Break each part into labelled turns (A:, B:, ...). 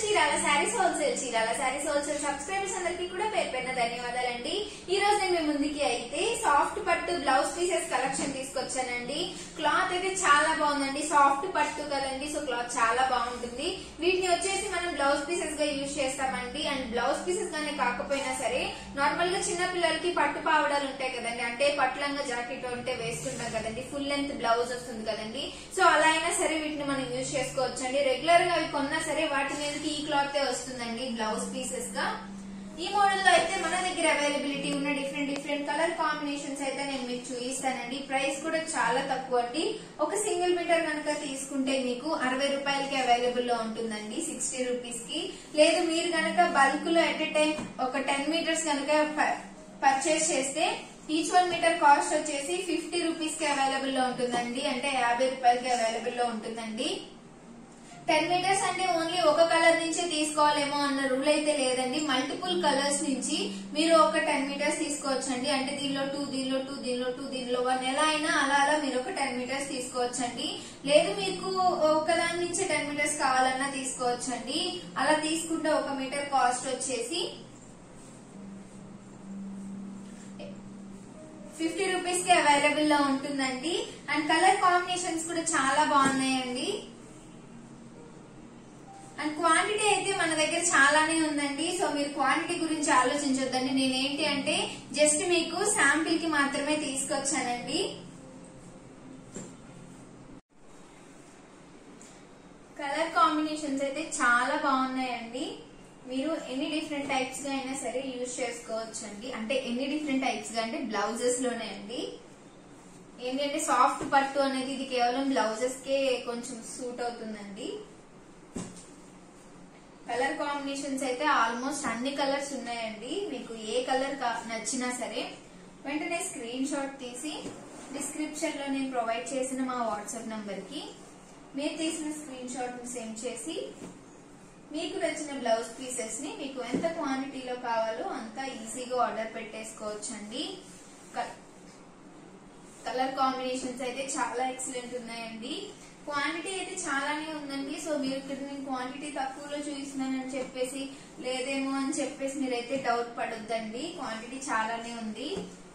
A: Chirala sarees wholesale Chirala sarees wholesale subscribers అందరికీ కూడా పేరు పేరున ధన్యవాదాలండి ఈ రోజు నేను మీ ముందుకి అయితే సాఫ్ట్ పట్టు బ్లౌజ్ పీసెస్ కలెక్షన్ తీసుకొచ్చానండి క్లాత్ అయితే చాలా బాగుందండి సాఫ్ట్ పట్టు కదండి సో క్లాత్ చాలా బాగుంటుంది వీటిని వచ్చేసి మనం బ్లౌజ్ పీసెస్ గా యూజ్ చేస్తామండి అండ్ బ్లౌజ్ పీసెస్ గానే కాకపోయినా సరే నార్మల్ గా చిన్న పిల్లలకి పట్టు పావడాలు ఉంటాయి కదండి అంటే పట్లంగా జాకెట్ ఉంటే వేస్తుంటాం కదండి ఫుల్ లెంత్ బ్లౌజ్ వస్తుంది కదండి సో అలా అయినా సరే వీటిని మనం యూజ్ చేసుకోవచ్చండి రెగ్యులర్ గా అవి కొన్నా సరే వాటి మీదకి ఈ క్లాత్ వస్తుందండి బ్లౌజ్ పీసెస్ గా ఈ మోడల్ లో అయితే మన దగ్గర అవైలబిలిటీ ఉన్న డిఫరెంట్ డిఫరెంట్ కలర్ కాంబినేషన్స్ అయితే నేను మీకు చూపిస్తానండి ప్రైస్ కూడా చాలా తక్కువ అండి ఒక సింగిల్ మీటర్ కనుక తీసుకుంటే మీకు అరవై రూపాయలకి అవైలబుల్ లో ఉంటుందండి సిక్స్టీ రూపీస్ కి లేదు మీరు కనుక బల్క్ లో ఎట్ ఎ టైం ఒక టెన్ మీటర్స్ కనుక పర్చేస్ చేస్తే ఈచ్ వన్ మీటర్ కాస్ట్ వచ్చేసి ఫిఫ్టీ రూపీస్ కి అవైలబుల్ లో ఉంటుందండి అంటే యాభై రూపాయలకి అవైలబుల్ లో ఉంటుందండి టెన్ మీటర్స్ అంటే ఓన్లీ ఒక కలర్ నుంచే తీసుకోవాలేమో అన్న రూల్ అయితే లేదండి మల్టిపుల్ కలర్స్ నుంచి మీరు ఒక టెన్ మీటర్స్ తీసుకోవచ్చండి అంటే దీనిలో టూ దీనిలో టూ దీనిలో టూ దీనిలో వన్ ఎలా అయినా అలా అలా మీరు ఒక టెన్ మీటర్స్ తీసుకోవచ్చండి లేదు మీకు ఒకదాని నుంచి టెన్ మీటర్స్ కావాలన్నా తీసుకోవచ్చండి అలా తీసుకుంటే ఒక మీటర్ కాస్ట్ వచ్చేసి ఫిఫ్టీ రూపీస్ కి అవైలబుల్ లో ఉంటుందండి అండ్ కలర్ కాంబినేషన్స్ కూడా చాలా బాగున్నాయండి అండ్ క్వాంటిటీ అయితే మన దగ్గర చాలానే ఉందండి సో మీరు క్వాంటిటీ గురించి ఆలోచించొద్దండి నేనేంటి అంటే జస్ట్ మీకు శాంపిల్ కి మాత్రమే తీసుకొచ్చానండి కలర్ కాంబినేషన్స్ అయితే చాలా బాగున్నాయండి మీరు ఎన్ని డిఫరెంట్ టైప్స్ గా అయినా సరే యూజ్ చేసుకోవచ్చు అండి అంటే ఎన్ని డిఫరెంట్ టైప్స్ గా అంటే బ్లౌజెస్ లోనే అండి ఏంటంటే సాఫ్ట్ పట్టు అనేది ఇది కేవలం బ్లౌజెస్ కే కొంచెం సూట్ అవుతుందండి కలర్ కాంబినేషన్స్ అయితే ఆల్మోస్ట్ అన్ని కలర్స్ ఉన్నాయండి మీకు ఏ కలర్ నచ్చినా సరే వెంటనే స్క్రీన్ షాట్ తీసి డిస్క్రిప్షన్ లో నేను ప్రొవైడ్ చేసిన మా వాట్సాప్ నంబర్ కి మీరు తీసిన స్క్రీన్ షాట్ ని సెండ్ చేసి మీకు నచ్చిన బ్లౌజ్ పీసెస్ ని మీకు ఎంత క్వాంటిటీలో కావాలో అంత ఈజీగా ఆర్డర్ పెట్టేసుకోవచ్చండి కలర్ కాంబినేషన్స్ అయితే చాలా ఎక్సలెంట్ ఉన్నాయండి క్వాంటిటీ అయితే చాలానే ఉందండి సో మీరు ఇక్కడ నేను క్వాంటిటీ తక్కువలో చూపిస్తున్నానని చెప్పేసి లేదేమో అని చెప్పేసి మీరైతే డౌట్ పడొద్దండి క్వాంటిటీ చాలానే ఉంది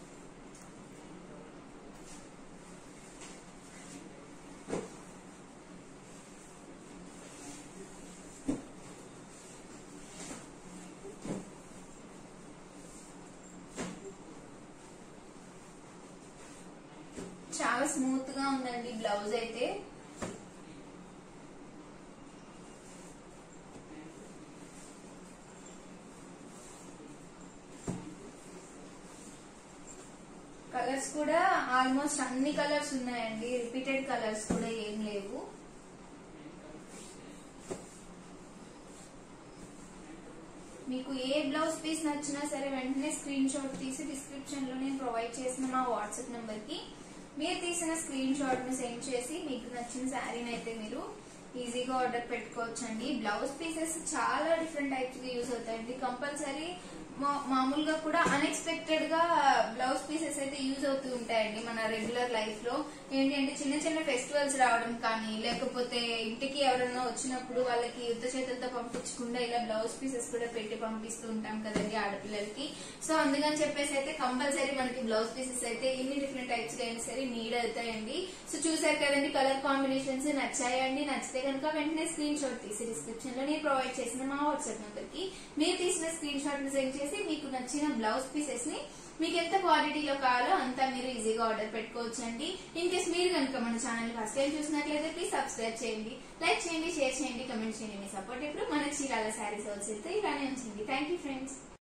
A: చాలా స్మూత్ గా ఉందండి బ్లౌజ్ అయితే కలర్స్ కూడా ఆల్మోస్ట్ అన్ని కలర్స్ ఉన్నాయండి రిపీటెడ్ కలర్స్ కూడా ఏం లేవు మీకు ఏ బ్లౌజ్ పీస్ నచ్చినా సరే వెంటనే స్క్రీన్ షాట్ తీసి డిస్క్రిప్షన్ లో నేను ప్రొవైడ్ చేసిన మా వాట్సాప్ నెంబర్ కి మీరు తీసిన స్క్రీన్ షాట్ ని సెండ్ చేసి మీకు నచ్చిన శారీని అయితే మీరు ఈజీగా ఆర్డర్ పెట్టుకోవచ్చండి బ్లౌజ్ పీసెస్ చాలా డిఫరెంట్ టైప్స్ గా యూజ్ అవుతాయండి కంపల్సరీ మామూలుగా కూడా అన్ఎక్స్పెక్టెడ్ గా బ్లౌజ్ పీసెస్ అయితే యూజ్ అవుతూ ఉంటాయండి మన రెగ్యులర్ లైఫ్ లో ఏంటి అంటే చిన్న చిన్న ఫెస్టివల్స్ రావడం కానీ లేకపోతే ఇంటికి ఎవరన్నా వచ్చినప్పుడు వాళ్ళకి యుద్ధ చేతులతో పంపించకుండా ఇలా బ్లౌజ్ పీసెస్ కూడా పెట్టి పంపిస్తూ ఉంటాం కదండి ఆడపిల్లలకి సో అందుకని చెప్పేసి అయితే కంపల్సరీ మనకి బ్లౌజ్ పీసెస్ అయితే ఇన్ని డిఫరెంట్ టైప్స్ అయినా సరే నీడ్ అవుతాయండి సో చూసారు కదండి కలర్ కాంబినేషన్స్ నచ్చాయండి నచ్చితే కనుక వెంటనే స్క్రీన్ షాట్ తీసి డిస్క్రిప్షన్ లో నేను ప్రొవైడ్ చేసిన మా వాట్సాప్ నెంబర్ కి మీరు తీసిన స్క్రీన్ షాట్ ని సెండ్ చేసి మీకు నచ్చిన బ్లౌజ్ పీసెస్ ని మీకు ఎంత క్వాలిటీలో కావాలో అంతా మీరు ఈజీగా ఆర్డర్ పెట్టుకోవచ్చండి ఇన్ కేస్ మీరు కనుక మన ఛానల్ ఫస్ట్ టైం చూసినట్లయితే ప్లీజ్ సబ్స్క్రైబ్ చేయండి లైక్ చేయండి షేర్ చేయండి కమెంట్ చేయండి మీ సపోర్ట్ ఎప్పుడు మన చీరాల శారీస్ హోల్సేల్ తో ఇలానే ఉంచండి థ్యాంక్ యూ ఫ్రెండ్స్